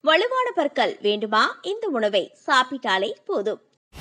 வலுவான பற்கள் வேண்டுமா இந்த உணவை சாப்பிட்டாலே போதும்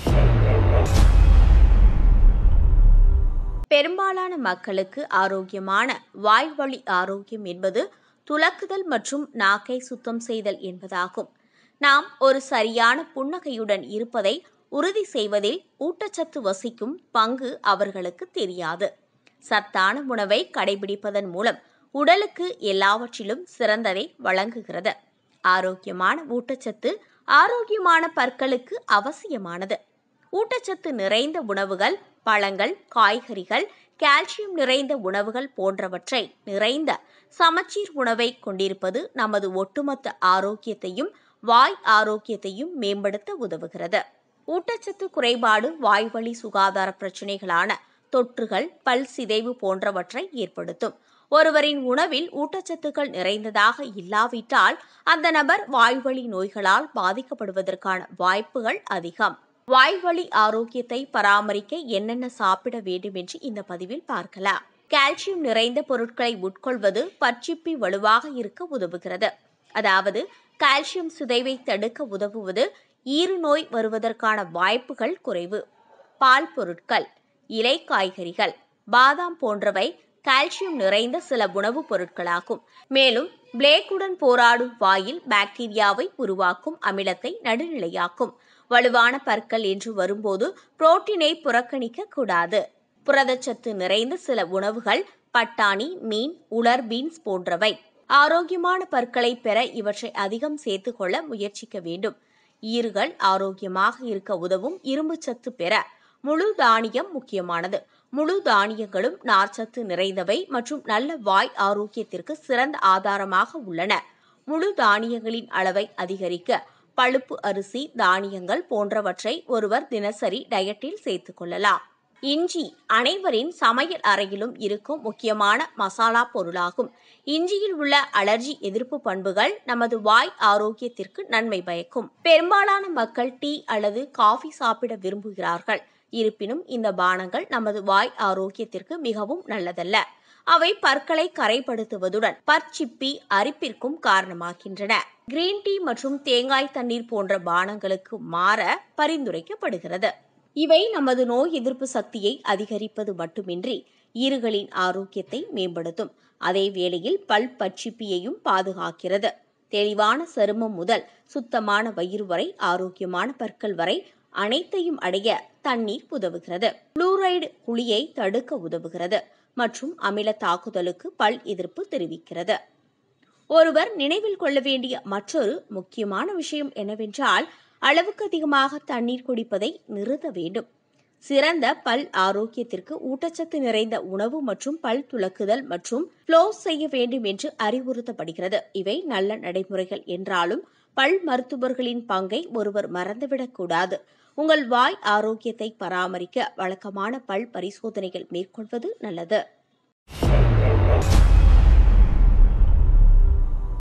பெரும்பாலான மக்களுக்கு ஆரோக்கியமான வாய்வழி ஆரோக்கியம் என்பது துலக்குதல் மற்றும் நாக்கை சுத்தம் செய்தல் என்பதாகும் நாம் ஒரு சரியான புன்னகையுடன் இருப்பதை உறுதி செய்வதில் ஊட்டச்சத்து வசிக்கும் பங்கு அவர்களுக்கு தெரியாது சத்தான உணவை கடைபிடிப்பதன் மூலம் உடலுக்கு எல்லாவற்றிலும் சிறந்ததை வழங்குகிறது ஆரோக்கியமான ஊட்டச்சத்து ஆரோக்கியமான பற்களுக்கு அவசியமானது ஊட்டச்சத்து நிறைந்த உணவுகள் பழங்கள் காய்கறிகள் கால்சியம் நிறைந்த உணவுகள் போன்றவற்றை நிறைந்த சமச்சீர் உணவை கொண்டிருப்பது நமது ஒட்டுமொத்த ஆரோக்கியத்தையும் வாய் ஆரோக்கியத்தையும் மேம்படுத்த உதவுகிறது ஊட்டச்சத்து குறைபாடு வாய்வழி சுகாதார பிரச்சினைகளான தொற்றுகள் பல் சிதைவு போன்றவற்றை ஏற்படுத்தும் ஒருவரின் உணவில் ஊட்டச்சத்துக்கள் நிறைந்ததாக இல்லாவிட்டால் அந்த நபர் வாய்வழி நோய்களால் பாதிக்கப்படுவதற்கான வாய்ப்புகள் அதிகம் வாய்வழி ஆரோக்கியத்தை பராமரிக்க என்னென்ன சாப்பிட வேண்டும் என்று இந்த பதிவில் பார்க்கலாம் கால்சியம் நிறைந்த பொருட்களை உட்கொள்வது பற்சிப்பி வலுவாக இருக்க உதவுகிறது அதாவது கால்சியம் சிதைவை தடுக்க உதவுவது ஈறு நோய் வருவதற்கான வாய்ப்புகள் குறைவு பால் பொருட்கள் இலை காய்கறிகள் பாதாம் போன்றவை கால்சியம் நிறைந்த சில உணவுப் பொருட்களாகும் மேலும் பிளேக்குடன் போராடும் வாயில் பாக்டீரியாவை உருவாக்கும் அமிலத்தை நடுநிலையாக்கும் வலுவான பற்கள் என்று வரும்போது புரோட்டீனை புறக்கணிக்க கூடாது புரதச்சத்து நிறைந்த சில உணவுகள் பட்டாணி மீன் உலர் பீன்ஸ் போன்றவை ஆரோக்கியமான பற்களை பெற இவற்றை அதிகம் சேர்த்துக்கொள்ள முயற்சிக்க வேண்டும் ஈறுகள் ஆரோக்கியமாக இருக்க உதவும் இரும்புச்சத்து பெற முழு தானியம் முக்கியமானது முழு தானியங்களும் நார்ச்சத்து நிறைந்தவை மற்றும் நல்ல வாய் ஆரோக்கியத்திற்கு சிறந்த ஆதாரமாக உள்ளன முழு தானியங்களின் அளவை அதிகரிக்க பழுப்பு அரிசி தானியங்கள் போன்றவற்றை ஒருவர் தினசரி டயட்டில் சேர்த்துக் கொள்ளலாம் இஞ்சி அனைவரின் சமையல் அறையிலும் இருக்கும் முக்கியமான மசாலா பொருளாகும் இஞ்சியில் உள்ள அலர்ஜி எதிர்ப்பு பண்புகள் நமது வாய் ஆரோக்கியத்திற்கு நன்மை பயக்கும் பெரும்பாலான மக்கள் டீ அல்லது காஃபி சாப்பிட விரும்புகிறார்கள் இருப்பினும் இந்த பானங்கள் நமது வாய் ஆரோக்கியத்திற்கு மிகவும் நல்லதல்ல அவை பற்களை கரைப்படுத்துவதுடன் பற்சிப்பி அரிப்பிற்கும் காரணமாகின்றன கிரீன் டீ மற்றும் தேங்காய் தண்ணீர் போன்ற பானங்களுக்கு மாற பரிந்துரைக்கப்படுகிறது இவை நமது நோய் எதிர்ப்பு சக்தியை அதிகரிப்பது மட்டுமின்றி ஈறுகளின் ஆரோக்கியத்தை மேம்படுத்தும் அதே வேளையில் பல் பற்சிப்பியையும் பாதுகாக்கிறது தெளிவான சருமம் முதல் சுத்தமான வயிறு வரை ஆரோக்கியமான பற்கள் வரை அனைத்தையும் அடைய தண்ணீர் உதவுகிறது புளூரைடு குழியை தடுக்க உதவுகிறது மற்றும் அமில தாக்குதலுக்கு பல் எதிர்ப்பு தெரிவிக்கிறது ஒருவர் நினைவில் கொள்ள வேண்டிய மற்றொரு முக்கியமான விஷயம் என்னவென்றால் அளவுக்கு அதிகமாக தண்ணீர் குடிப்பதை நிறுத்த வேண்டும் சிறந்த பல் ஆரோக்கியத்திற்கு ஊட்டச்சத்து நிறைந்த உணவு மற்றும் பல் துலக்குதல் மற்றும் க்ளோஸ் செய்ய வேண்டும் என்று அறிவுறுத்தப்படுகிறது இவை நல்ல நடைமுறைகள் என்றாலும் பல் மருத்துவர்களின் பங்கை ஒருவர் மறந்துவிடக் கூடாது உங்கள் வாய் ஆரோக்கியத்தை பராமரிக்க வழக்கமான பல் பரிசோதனைகள் மேற்கொள்வது நல்லது